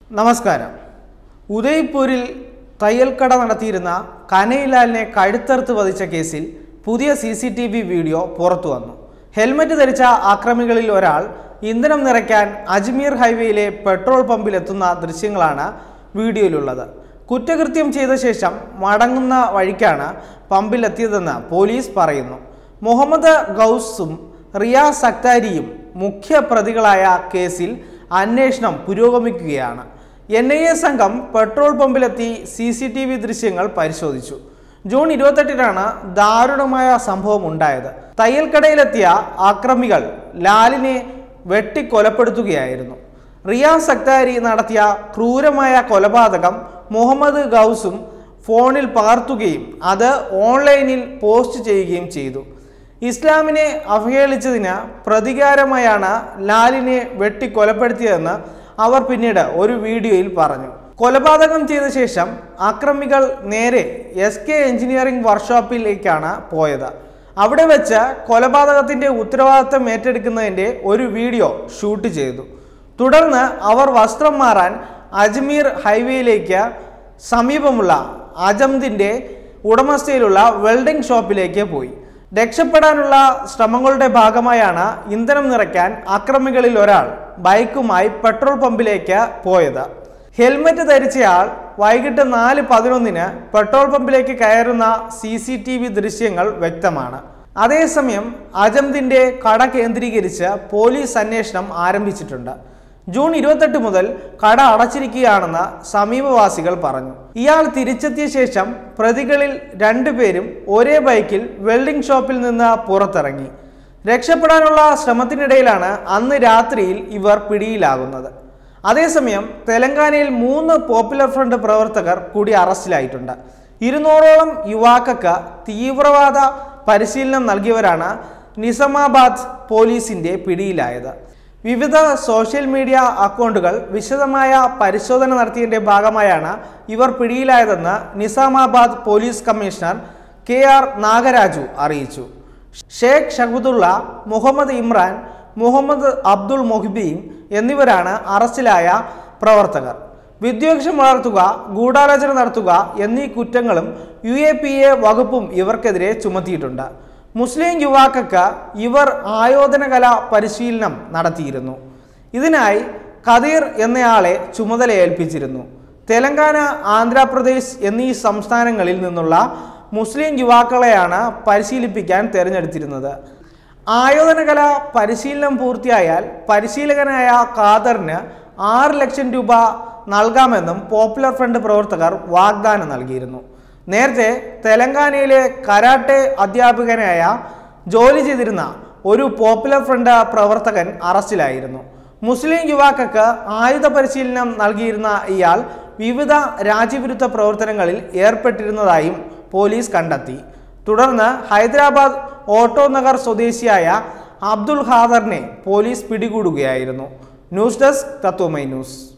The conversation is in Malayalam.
നമസ്കാരം ഉദയ്പൂരിൽ തയ്യൽക്കട നടത്തിയിരുന്ന കനയിലാലിനെ കഴുത്തറുത്ത് വധിച്ച കേസിൽ പുതിയ C C T V video പുറത്തു വന്നു ഹെൽമറ്റ് ധരിച്ച ആക്രമികളിൽ ഒരാൾ ഇന്ധനം നിറയ്ക്കാൻ അജ്മീർ ഹൈവേയിലെ പെട്രോൾ പമ്പിലെത്തുന്ന ദൃശ്യങ്ങളാണ് വീഡിയോയിലുള്ളത് കുറ്റകൃത്യം ചെയ്ത ശേഷം മടങ്ങുന്ന വഴിക്കാണ് പമ്പിലെത്തിയതെന്ന് പോലീസ് പറയുന്നു മുഹമ്മദ് ഗൗസും റിയാസ് അക്താരിയും മുഖ്യ പ്രതികളായ കേസിൽ അന്വേഷണം പുരോഗമിക്കുകയാണ് എൻ ഐ എ സംഘം പെട്രോൾ പമ്പിലെത്തി സി സി ടി വി ദൃശ്യങ്ങൾ പരിശോധിച്ചു ജൂൺ ഇരുപത്തെട്ടിനാണ് ദാരുണമായ സംഭവം ഉണ്ടായത് തയ്യൽക്കടയിലെത്തിയ ആക്രമികൾ ലാലിനെ വെട്ടിക്കൊലപ്പെടുത്തുകയായിരുന്നു റിയാസ് അക്താരി നടത്തിയ ക്രൂരമായ കൊലപാതകം മുഹമ്മദ് ഗൗസും ഫോണിൽ പകർത്തുകയും അത് ഓൺലൈനിൽ പോസ്റ്റ് ചെയ്യുകയും ചെയ്തു ഇസ്ലാമിനെ അവഹേളിച്ചതിന് പ്രതികാരമായാണ് ലാലിനെ വെട്ടിക്കൊലപ്പെടുത്തിയതെന്ന് അവർ പിന്നീട് ഒരു വീഡിയോയിൽ പറഞ്ഞു കൊലപാതകം ചെയ്ത ശേഷം ആക്രമികൾ നേരെ എസ് കെ എഞ്ചിനീയറിംഗ് വർക്ക്ഷോപ്പിലേക്കാണ് പോയത് അവിടെ വെച്ച് കൊലപാതകത്തിന്റെ ഉത്തരവാദിത്തം ഏറ്റെടുക്കുന്നതിന്റെ ഒരു വീഡിയോ ഷൂട്ട് ചെയ്തു തുടർന്ന് അവർ വസ്ത്രം മാറാൻ അജ്മീർ ഹൈവേയിലേക്ക് സമീപമുള്ള അജംദിന്റെ ഉടമസ്ഥയിലുള്ള വെൽഡിംഗ് ഷോപ്പിലേക്ക് പോയി രക്ഷപ്പെടാനുള്ള ശ്രമങ്ങളുടെ ഭാഗമായാണ് ഇന്ധനം നിറയ്ക്കാൻ അക്രമികളിൽ ഒരാൾ ബൈക്കുമായി പെട്രോൾ പമ്പിലേക്ക് പോയത് ഹെൽമറ്റ് ധരിച്ചയാൾ വൈകിട്ട് നാല് പതിനൊന്നിന് പെട്രോൾ പമ്പിലേക്ക് കയറുന്ന സി സി ടി വി ദൃശ്യങ്ങൾ വ്യക്തമാണ് അതേസമയം അജംദിന്റെ കട കേന്ദ്രീകരിച്ച് പോലീസ് അന്വേഷണം ആരംഭിച്ചിട്ടുണ്ട് ജൂൺ ഇരുപത്തെട്ട് മുതൽ കട അടച്ചിരിക്കുകയാണെന്ന് സമീപവാസികൾ പറഞ്ഞു ഇയാൾ തിരിച്ചെത്തിയ ശേഷം പ്രതികളിൽ രണ്ടുപേരും ഒരേ ബൈക്കിൽ വെൽഡിംഗ് ഷോപ്പിൽ നിന്ന് പുറത്തിറങ്ങി രക്ഷപ്പെടാനുള്ള ശ്രമത്തിനിടയിലാണ് അന്ന് രാത്രിയിൽ ഇവർ പിടിയിലാകുന്നത് അതേസമയം തെലങ്കാനയിൽ മൂന്ന് പോപ്പുലർ ഫ്രണ്ട് പ്രവർത്തകർ കൂടി അറസ്റ്റിലായിട്ടുണ്ട് ഇരുന്നൂറോളം യുവാക്കൾക്ക് തീവ്രവാദ പരിശീലനം നൽകിയവരാണ് നിസമാബാദ് പോലീസിന്റെ പിടിയിലായത് വിവിധ സോഷ്യൽ മീഡിയ അക്കൗണ്ടുകൾ വിശദമായ പരിശോധന നടത്തിയതിന്റെ ഭാഗമായാണ് ഇവർ പിടിയിലായതെന്ന് Nizamabad police commissioner K R Nagaraju അറിയിച്ചു ഷേഖ് ഷഹബുദുള്ള മുഹമ്മദ് ഇമ്രാൻ മുഹമ്മദ് അബ്ദുൾ മൊഹിബീൻ എന്നിവരാണ് അറസ്റ്റിലായ പ്രവർത്തകർ വിദ്വേഷം വളർത്തുക ഗൂഢാലോചന നടത്തുക എന്നീ കുറ്റങ്ങളും യു എ പി എ വകുപ്പും ഇവർക്കെതിരെ ചുമത്തിയിട്ടുണ്ട് മുസ്ലിം യുവാക്കൾക്ക് ഇവർ ആയോധനകല പരിശീലനം നടത്തിയിരുന്നു ഇതിനായി ഖദീർ എന്നയാളെ ചുമതല ഏൽപ്പിച്ചിരുന്നു തെലങ്കാന ആന്ധ്രാപ്രദേശ് എന്നീ സംസ്ഥാനങ്ങളിൽ നിന്നുള്ള മുസ്ലിം യുവാക്കളെയാണ് പരിശീലിപ്പിക്കാൻ തിരഞ്ഞെടുത്തിരുന്നത് ആയോധനകല പരിശീലനം പൂർത്തിയായാൽ പരിശീലകനായ ഖാദറിന് ആറ് ലക്ഷം രൂപ നൽകാമെന്നും പോപ്പുലർ ഫ്രണ്ട് പ്രവർത്തകർ വാഗ്ദാനം നൽകിയിരുന്നു നേരത്തെ തെലങ്കാനയിലെ കരാട്ടെ അധ്യാപകനായ ജോലി ചെയ്തിരുന്ന ഒരു പോപ്പുലർ ഫ്രണ്ട് പ്രവർത്തകൻ അറസ്റ്റിലായിരുന്നു മുസ്ലിം യുവാക്കൾക്ക് ആയുധ പരിശീലനം നൽകിയിരുന്ന ഇയാൾ വിവിധ രാജ്യവിരുദ്ധ പ്രവർത്തനങ്ങളിൽ ഏർപ്പെട്ടിരുന്നതായും പോലീസ് കണ്ടെത്തി തുടർന്ന് ഹൈദരാബാദ് ഓട്ടോ നഗർ സ്വദേശിയായ അബ്ദുൾ ഖാദറിനെ പോലീസ് പിടികൂടുകയായിരുന്നു ന്യൂസ് ഡെസ്ക് തത്വമൈ ന്യൂസ്